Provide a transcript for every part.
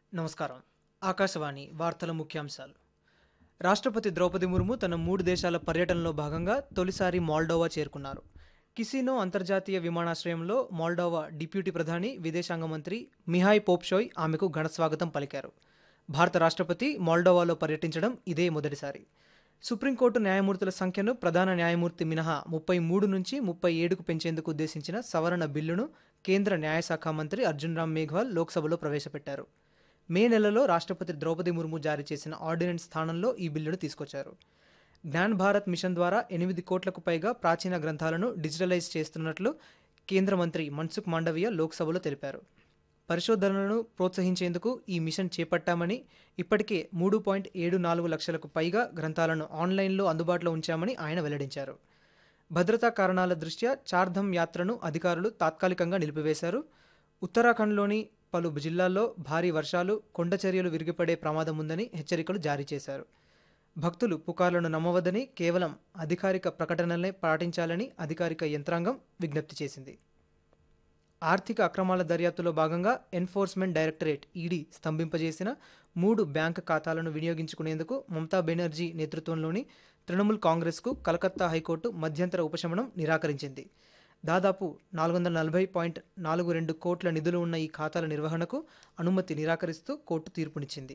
నమస్కారం ఆకాశవాణి వార్తల ముఖ్యాంశాలు రాష్ట్రపతి ద్రౌపది ముర్ము తన మూడు దేశాల పర్యటనలో భాగంగా తొలిసారి మాల్డోవా చేరుకున్నారు కిసినో అంతర్జాతీయ విమానాశ్రయంలో మాల్డోవా డిప్యూటీ ప్రధాని విదేశాంగ మంత్రి మిహాయ్ పోప్షోయ్ ఆమెకు ఘనస్వాగతం పలికారు భారత రాష్ట్రపతి మాల్డోవాలో పర్యటించడం ఇదే మొదటిసారి సుప్రీంకోర్టు న్యాయమూర్తుల సంఖ్యను ప్రధాన న్యాయమూర్తి మినహా ముప్పై మూడు నుంచి ముప్పై ఏడుకు పెంచేందుకు ఉద్దేశించిన సవరణ బిల్లును కేంద్ర న్యాయశాఖ మంత్రి అర్జున్ రామ్ మేఘ్వాల్ లోక్సభలో ప్రవేశపెట్టారు మే నెలలో రాష్ట్రపతి ద్రౌపది ముర్ము జారీ చేసిన ఆర్డినెన్స్ స్థానంలో ఈ బిల్లును తీసుకొచ్చారు జ్ఞాన్ భారత్ మిషన్ ద్వారా ఎనిమిది కోట్లకు పైగా ప్రాచీన గ్రంథాలను డిజిటలైజ్ చేస్తున్నట్లు కేంద్ర మంత్రి మన్సుఖ్ మాండవీయ లోక్సభలో తెలిపారు పరిశోధనలను ప్రోత్సహించేందుకు ఈ మిషన్ చేపట్టామని ఇప్పటికే మూడు పాయింట్ ఏడు నాలుగు లక్షలకు పైగా గ్రంథాలను ఆన్లైన్లో అందుబాటులో ఉంచామని ఆయన వెల్లడించారు భద్రతా కారణాల దృష్ట్యా చార్ధమ్ యాత్రను అధికారులు తాత్కాలికంగా నిలిపివేశారు ఉత్తరాఖండ్లోని పలు జిల్లాల్లో భారీ వర్షాలు కొండ చర్యలు విరిగిపడే ప్రమాదం ఉందని హెచ్చరికలు జారీ చేశారు భక్తులు పుకార్లను నమ్మవద్దని కేవలం అధికారిక ప్రకటనలనే పాటించాలని అధికారిక యంత్రాంగం విజ్ఞప్తి చేసింది ఆర్థిక అక్రమాల దర్యాప్తులో భాగంగా ఎన్ఫోర్స్మెంట్ డైరెక్టరేట్ ఈడీ స్తంభింపజేసిన మూడు బ్యాంక్ ఖాతాలను వినియోగించుకునేందుకు మమతా బెనర్జీ నేతృత్వంలోని తృణమూల్ కాంగ్రెస్కు కలకత్తా హైకోర్టు మధ్యంతర ఉపశమనం నిరాకరించింది దాదాపు నాలుగు వందల నలభై పాయింట్ నాలుగు రెండు కోట్ల నిధులు ఉన్న ఈ ఖాతాల నిర్వహణకు అనుమతి నిరాకరిస్తూ కోర్టు తీర్పునిచ్చింది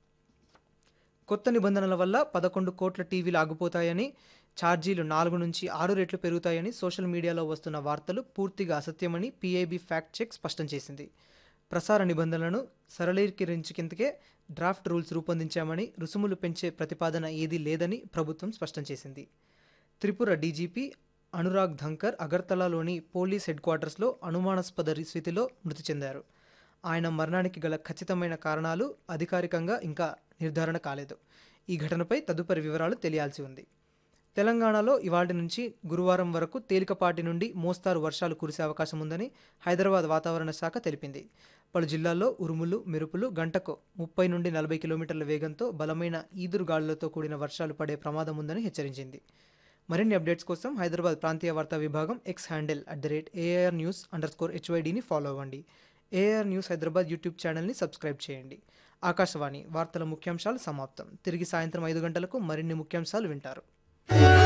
కొత్త నిబంధనల వల్ల పదకొండు కోట్ల టీవీలు ఆగిపోతాయని ఛార్జీలు నాలుగు నుంచి ఆరు రెట్లు పెరుగుతాయని సోషల్ మీడియాలో వస్తున్న వార్తలు పూర్తిగా అసత్యమని పీఐబీ ఫ్యాక్ట్ చెక్ స్పష్టం చేసింది ప్రసార నిబంధనలను సరళీకరించేందుకే డ్రాఫ్ట్ రూల్స్ రూపొందించామని రుసుములు పెంచే ప్రతిపాదన ఏదీ లేదని ప్రభుత్వం స్పష్టం చేసింది త్రిపుర డీజీపీ అనురాగ్ ధంకర్ అగర్తలాలోని పోలీస్ హెడ్ క్వార్టర్స్లో అనుమానాస్పద స్థితిలో మృతి చెందారు ఆయన మరణానికి గల ఖచ్చితమైన కారణాలు అధికారికంగా ఇంకా నిర్ధారణ కాలేదు ఈ ఘటనపై తదుపరి వివరాలు తెలియాల్సి ఉంది తెలంగాణలో ఇవాటి నుంచి గురువారం వరకు తేలికపాటి నుండి మోస్తారు వర్షాలు కురిసే అవకాశం ఉందని హైదరాబాద్ వాతావరణ శాఖ తెలిపింది పలు జిల్లాల్లో ఉరుములు మెరుపులు గంటకు ముప్పై నుండి నలభై కిలోమీటర్ల వేగంతో బలమైన ఈదురుగాలులతో కూడిన వర్షాలు పడే ప్రమాదం ఉందని హెచ్చరించింది మరిన్ని అప్డేట్స్ కోసం హైదరాబాద్ ప్రాంతీయ వార్తా విభాగం X handle at the rate AR news underscore హెచ్వైడిని ఫాలో అవ్వండి ఏఆర్ న్యూస్ హైదరాబాద్ యూట్యూబ్ ఛానల్ని సబ్స్క్రైబ్ చేయండి ఆకాశవాణి వార్తల ముఖ్యాంశాలు సమాప్తం తిరిగి సాయంత్రం ఐదు గంటలకు మరిన్ని ముఖ్యాంశాలు వింటారు